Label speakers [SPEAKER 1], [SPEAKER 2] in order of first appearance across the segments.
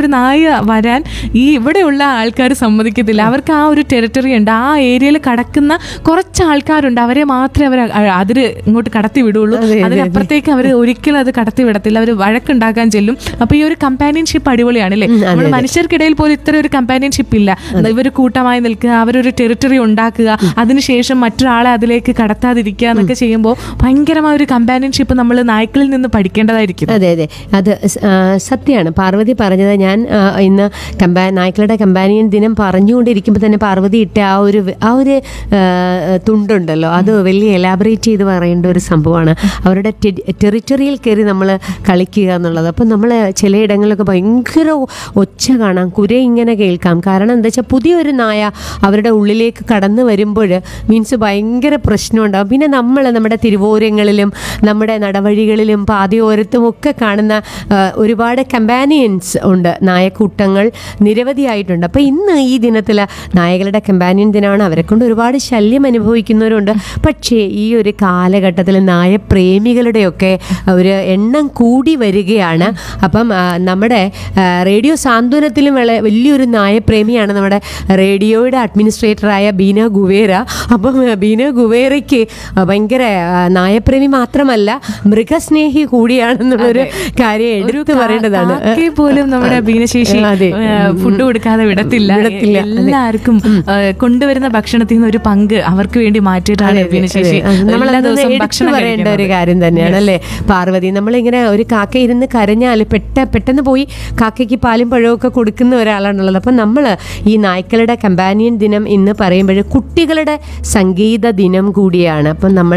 [SPEAKER 1] ഒരു നായ വരാൻ ഈ ഇവിടെയുള്ള ആൾക്കാർ സമ്മതിക്കത്തില്ല അവർക്ക് ആ ഒരു ടെറിട്ടറി ഉണ്ട് ആ ഏരിയയിൽ കടക്കുന്ന കുറച്ച് ആൾക്കാരുണ്ട് അവരെ മാത്രമേ അവർ അതിര് ഇങ്ങോട്ട് കടത്തി വിടുള്ളൂ അതിനപ്പുറത്തേക്ക് അവർ ഒരിക്കലും അത് കടത്തി വിടത്തില്ല അവർ വഴക്കുണ്ടാക്കാൻ ചെല്ലും അപ്പൊ ഈ ഒരു കമ്പാനിയൻഷിപ്പ് അടിപൊളിയാണ് അല്ലേ നമ്മൾ മനുഷ്യർക്കിടയിൽ പോലും ഇത്ര ഒരു കമ്പാനിയൻഷിപ്പ് ഇല്ല ഇവർ കൂട്ടമായി നിൽക്കുക അവരൊരു ടെറിട്ടറി ഉണ്ടാക്കുക അതിനുശേഷം മറ്റൊരാളെ അതിലേക്ക് കടത്താതിരിക്കുക എന്നൊക്കെ ചെയ്യുമ്പോൾ ഭയങ്കരമായ ഒരു കമ്പാനിയൻഷിപ്പ് നമ്മൾ നായ്ക്കളിൽ നിന്ന് പഠിക്കേണ്ടതായിരിക്കും
[SPEAKER 2] അതെ അതെ അത് സ്- ആ, സത്യമാണ് പാർവതി പറഞ്ഞത് ഞാൻ ആ, ഇന്ന് കമ്പാ നായ്ക്കളുടെ കമ്പാനിയൻ ദിനം പറഞ്ഞുകൊണ്ടിരിക്കുമ്പോൾ തന്നെ പാർവതി ഇട്ട ആ ഒരു വ- ആ ഒരു ആ, തുണ്ടുണ്ടല്ലോ അത് വലിയ എലാബറേറ്റ് ചെയ്ത് പറയേണ്ട ഒരു സംഭവമാണ് അവരുടെ ടെറിറ്ററിയിൽ കയറി നമ്മൾ കളിക്കുക എന്നുള്ളത് അപ്പം നമ്മൾ ചിലയിടങ്ങളിലൊക്കെ ഭയങ്കര ഒ- ഒച്ച കാണാം കുര ഇങ്ങനെ കേൾക്കാം കാരണം എന്താ വെച്ചാൽ പുതിയൊരു നായ അവരുടെ ഉള്ളിലേക്ക് കടന്നു വരുമ്പോൾ മീൻസ് ഭയങ്കര പ്രശ്നമുണ്ടാകും പിന്നെ നമ്മൾ നമ്മുടെ തിരുവോരങ്ങളിലും നമ്മുടെ നടവഴികളിലും പാതയോരത്തും ഒക്കെ കാണുന്ന ആ, ഒരുപാട് കമ്പാനിയൻസ് ഉണ്ട് നായക്കൂട്ടങ്ങൾ നിരവധിയായിട്ടുണ്ട് അപ്പോൾ ഇന്ന് ഈ ദിനത്തിൽ നായകളുടെ കമ്പാനിയൻ ദിനമാണ് അവരെ കൊണ്ട് ഒരുപാട് ശല്യം അനുഭവിക്കുന്നവരുണ്ട് പക്ഷേ ഈ ഒരു കാലഘട്ടത്തിൽ നായപ്രേമികളുടെയൊക്കെ ഒരു എണ്ണം കൂടി വരികയാണ് അപ്പം ആ, നമ്മുടെ ആ, റേഡിയോ സാന്ത്വനത്തിലും വള- വലിയൊരു നായപ്രേമിയാണ് നമ്മുടെ റേഡിയോയുടെ അഡ്മിനിസ്ട്രേറ്ററായ ബീന ഗുവേര അപ്പം ആ, ബീന ഗുവേരയ്ക്ക് ആ, ഭയങ്കര ആ, നായപ്രേമി മാത്രമല്ല മൃഗസ്നേഹി കൂടിയാണെന്നുള്ളൊരു കാര്യം എടുത്തു പറയേണ്ടതാണ്
[SPEAKER 1] കാക്കയെ പോലും നമ്മുടെ ഭിന്നശേഷി
[SPEAKER 2] അതെ.
[SPEAKER 1] ഫുഡ് കൊടുക്കാതെ വിടത്തില്ല
[SPEAKER 2] വിടത്തില്ല, അതെ.
[SPEAKER 1] എല്ലാവർക്കും ആ, കൊണ്ടുവരുന്ന ഭക്ഷണത്തിൽ നിന്ന് ഒരു പങ്ക് അവർക്ക് വേണ്ടി മാറ്റിയിട്ടാണ് ഭിന്നശേഷി
[SPEAKER 2] നമ്മൾ
[SPEAKER 1] എല്ലാ ദിവസവും
[SPEAKER 2] എടുത്തു
[SPEAKER 1] ഭക്ഷണം
[SPEAKER 2] പറയേണ്ട ഒരു
[SPEAKER 1] കഴിക്കുന്നത്.
[SPEAKER 2] കാര്യം തന്നെയാണ് അല്ലേ പാർവതി നമ്മളിങ്ങനെ ഒരു കാക്ക ഇരുന്ന് കരഞ്ഞാൽ പെട്ട പെട്ടെന്ന് പോയി കാക്കയ്ക്ക് പാലും പഴവും ഒക്കെ കൊടുക്കുന്ന ഒരാളാണുള്ളത് അപ്പം നമ്മൾ ഈ നായ്ക്കളുടെ കമ്പാനിയൻ ദിനം ഇന്ന് പറയുമ്പോൾ കുട്ടികളുടെ സംഗീത ദിനം കൂടിയാണ് അപ്പം നമ്മൾ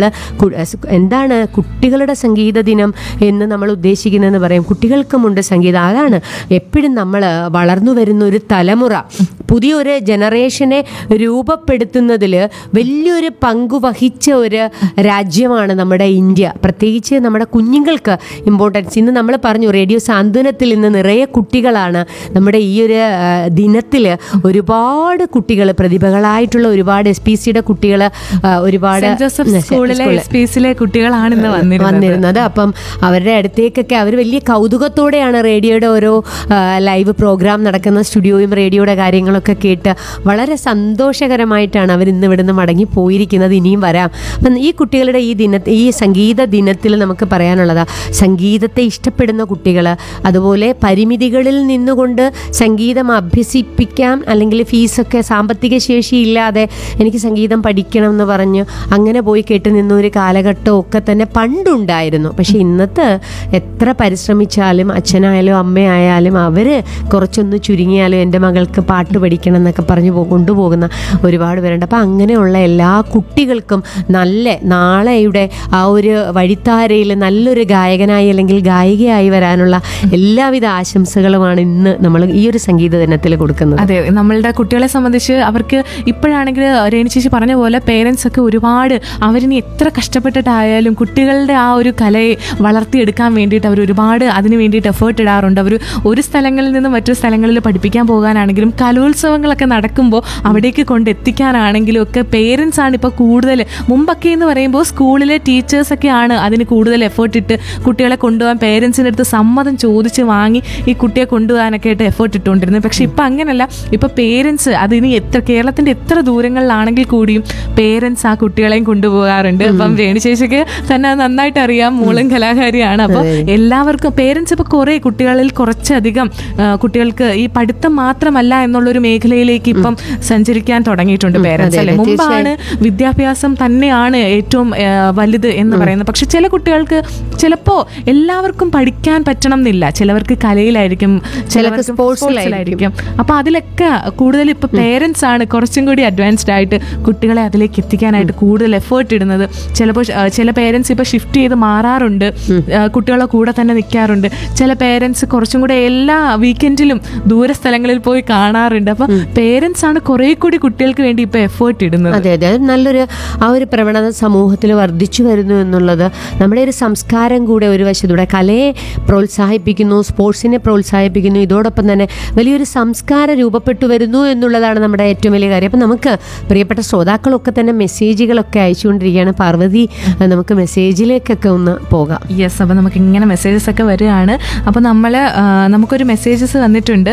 [SPEAKER 2] എന്താണ് കുട്ടികളുടെ സംഗീത ദിനം എന്ന് നമ്മൾ ഉദ്ദേശിക്കുന്നതെന്ന് പറയും കുട്ടികൾക്കുമുണ്ട് സംഗീതം അതാണ് എപ്പോഴും നമ്മൾ വളർന്നു വരുന്ന ഒരു തലമുറ പുതിയൊരു ജനറേഷനെ രൂപപ്പെടുത്തുന്നതിൽ വലിയൊരു പങ്കു വഹിച്ച ഒരു രാജ്യമാണ് നമ്മുടെ ഇന്ത്യ പ്രത്യേകിച്ച് നമ്മുടെ കുഞ്ഞുങ്ങൾക്ക് ഇമ്പോർട്ടൻസ് ഇന്ന് നമ്മൾ പറഞ്ഞു റേഡിയോ സാന്ത്വനത്തിൽ ഇന്ന് നിറയെ കുട്ടികളാണ് നമ്മുടെ ഈ ഒരു ദിനത്തിൽ ഒരുപാട് കുട്ടികൾ പ്രതിഭകളായിട്ടുള്ള ഒരുപാട് എസ് പി സിയുടെ കുട്ടികൾ ഒരുപാട്
[SPEAKER 1] സെന്റ് ജോസഫ്
[SPEAKER 2] ഉം,
[SPEAKER 1] സ്കൂളിലെ
[SPEAKER 2] സ്കൂളിലെ-
[SPEAKER 1] എസ് പി എസിലെ കുട്ടികളാണ് ഇന്ന് വന്നിരുന്നത്
[SPEAKER 2] വന്നിരുന്നത് അപ്പം അവരുടെ അടുത്തേക്കൊക്കെ അവർ വലിയ കൗതുകത്തോടെയാണ് റേഡിയോയുടെ ഓരോ ആ, ലൈവ് പ്രോഗ്രാം നടക്കുന്ന സ്റ്റുഡിയോയും റേഡിയോയുടെ കാര്യങ്ങളൊക്കെ കേട്ട് വളരെ സന്തോഷകരമായിട്ടാണ് അവർ ഇന്ന് ഇവിടുന്ന് മടങ്ങി പോയിരിക്കുന്നത് ഇനിയും വരാം അപ്പം ഈ കുട്ടികളുടെ ഈ ദിന ഈ സംഗീത ദിനത്തിൽ നമുക്ക് പറയാനുള്ളതാ സംഗീതത്തെ ഇഷ്ടപ്പെടുന്ന കുട്ടികൾ അതുപോലെ പരിമിതികളിൽ നിന്നുകൊണ്ട് സംഗീതം അഭ്യസിപ്പിക്കാം അല്ലെങ്കിൽ ഫീസൊക്കെ സാമ്പത്തിക ശേഷി ഇല്ലാതെ എനിക്ക് സംഗീതം പഠിക്കണം എന്ന് പറഞ്ഞ് അങ്ങനെ പോയി കേട്ട് നിന്ന ഒരു കാലഘട്ടം ഒക്കെ തന്നെ പണ്ടുണ്ടായിരുന്നു പക്ഷെ ഇന്നത്തെ എത്ര പരിശ്രമിച്ചാലും അച്ഛനായാലും അമ്മയായാലും അവർ കുറച്ചൊന്ന് ചുരുങ്ങിയാലും എൻ്റെ മകൾക്ക് പാട്ട് പഠിക്കണം എന്നൊക്കെ പറഞ്ഞ് പോ- കൊണ്ടുപോകുന്ന ഒരുപാട് പേരുണ്ട് അപ്പം അങ്ങനെയുള്ള എല്ലാ കുട്ടികൾക്കും നല്ല നാളെയുടെ ആ ഒരു വഴിത്താരയിൽ നല്ലൊരു ഗായകനായി അല്ലെങ്കിൽ ഗായികയായി വരാനുള്ള എല്ലാവിധ ആശംസകളുമാണ് ഇന്ന് നമ്മൾ ഈ ഒരു സംഗീത ദിനത്തിൽ കൊടുക്കുന്നത്
[SPEAKER 1] അതെ നമ്മളുടെ കുട്ടികളെ സംബന്ധിച്ച് അവർക്ക് ഇപ്പോഴാണെങ്കിൽ രേണു ചേച്ചി പറഞ്ഞ പോലെ പേരൻസ് ഒക്കെ ഒരുപാട് അവരിനി എത്ര കഷ്ടപ്പെട്ടിട്ടായാലും കുട്ടികളുടെ ആ ഒരു കലയെ വളർത്തിയെടുക്കാൻ വേണ്ടിയിട്ട് അവർ ഒരുപാട് അതിന് വേണ്ടിയിട്ട് എഫേർട്ട് ഇടാറുണ്ട് അവർ ഒരു സ്ഥലങ്ങളിൽ നിന്ന് മറ്റൊരു സ്ഥലങ്ങളിൽ പഠിപ്പിക്കാൻ പോകാനാണെങ്കിലും കലോത്സവങ്ങളൊക്കെ നടക്കുമ്പോൾ അവിടേക്ക് കൊണ്ടെത്തിക്കാനാണെങ്കിലും ഒക്കെ പേരൻസ് ആണ് ഇപ്പോൾ കൂടുതൽ മുമ്പൊക്കെ എന്ന് പറയുമ്പോൾ സ്കൂളിലെ ടീച്ചേഴ്സൊക്കെ ആണ് അതിന് കൂടുതൽ എഫേർട്ട് ഇട്ട് കുട്ടികളെ കൊണ്ടുപോകാൻ പേരൻസിൻ്റെ അടുത്ത് സമ്മതം ചോദിച്ച് വാങ്ങി ഈ കുട്ടിയെ കൊണ്ടുപോകാനൊക്കെ ആയിട്ട് എഫേർട്ട് ഇട്ടുകൊണ്ടിരുന്നത് പക്ഷെ ഇപ്പം അങ്ങനല്ല ഇപ്പം പേരൻസ് അതിന് എത്ര കേരളത്തിൻ്റെ എത്ര ദൂരങ്ങളിലാണെങ്കിൽ കൂടിയും പേരൻസ് ആ കുട്ടികളെയും കൊണ്ടുപോകാറുണ്ട് അപ്പം രേണുശേഷിക്ക് തന്നെ അത് നന്നായിട്ട് അറിയാം മൂളും കലാകാരിയാണ് അപ്പോൾ എല്ലാവർക്കും പേരൻസ് ഇപ്പോൾ കുറേ കുട്ടികളിൽ കുറച്ചധികം ആ, കുട്ടികൾക്ക് ഈ പഠിത്തം മാത്രമല്ല എന്നുള്ളൊരു മേഖലയിലേക്ക് ഇപ്പം സഞ്ചരിക്കാൻ തുടങ്ങിയിട്ടുണ്ട് പേരൻസ് അല്ലേ മുമ്പാണ് വിദ്യാഭ്യാസം തന്നെയാണ് ഏറ്റവും ആ, വലുത് എന്ന് പറയുന്നത് പക്ഷെ ചില കുട്ടികൾക്ക് ചിലപ്പോൾ എല്ലാവർക്കും പഠിക്കാൻ പറ്റണം എന്നില്ല ചിലവർക്ക് കലയിലായിരിക്കും ചിലവർക്ക് സ്പോർട്സിലായിരിക്കും അപ്പൊ അതിലൊക്കെ കൂടുതൽ ഇപ്പൊ പേരൻസ് ആണ് കുറച്ചും കൂടി അഡ്വാൻസ്ഡ് ആയിട്ട് കുട്ടികളെ അതിലേക്ക് എത്തിക്കാനായിട്ട് കൂടുതൽ എഫേർട്ട് ഇടുന്നത് ചിലപ്പോൾ ചില പേരൻസ് ഇപ്പൊ ഷിഫ്റ്റ് ചെയ്ത് മാറാറുണ്ട് ആ, കുട്ടികളെ കൂടെ തന്നെ നിൽക്കാറുണ്ട് ചില പേരൻസ് കുറച്ചും കൂടെ എല്ലാ വീക്കെൻഡിലും ദൂര സ്ഥലങ്ങളിൽ പോയി കാണാറുണ്ട് അപ്പൊ പേരൻസ് ആണ് കുറെ കൂടി കുട്ടികൾക്ക് വേണ്ടി ഇപ്പൊ എഫേർട്ട് ഇടുന്നത്
[SPEAKER 2] അതെ അതെ അത് നല്ലൊരു ആ ഒരു പ്രവണത സമൂഹത്തിൽ വർദ്ധിച്ചു വരുന്നു എന്നുള്ളത് നമ്മുടെ ഒരു സംസ്കാരം കൂടെ ഒരു വശത്തൂടെ കലയെ പ്രോത്സാഹിപ്പിക്കുന്നു സ്പോർട്സിനെ പ്രോത്സാഹിപ്പിക്കുന്നു ഇതോടൊപ്പം തന്നെ വലിയൊരു സംസ്കാരം രൂപപ്പെട്ടു വരുന്നു എന്നുള്ളതാണ് നമ്മുടെ ഏറ്റവും വലിയ കാര്യം അപ്പം നമുക്ക് പ്രിയപ്പെട്ട ശ്രോതാക്കളൊക്കെ തന്നെ മെസ്സേജുകളൊക്കെ അയച്ചുകൊണ്ടിരിക്കുകയാണ് പാർവതി അഹ് നമുക്ക് മെസ്സേജിലേക്കൊക്കെ ഒന്ന് പോകാം
[SPEAKER 1] യെസ് അപ്പോൾ നമുക്ക് ഇങ്ങനെ മെസ്സേജസ് ഒക്കെ വരികയാണ് അപ്പോൾ നമ്മൾ നമുക്കൊരു മെസ്സേജസ് വന്നിട്ടുണ്ട്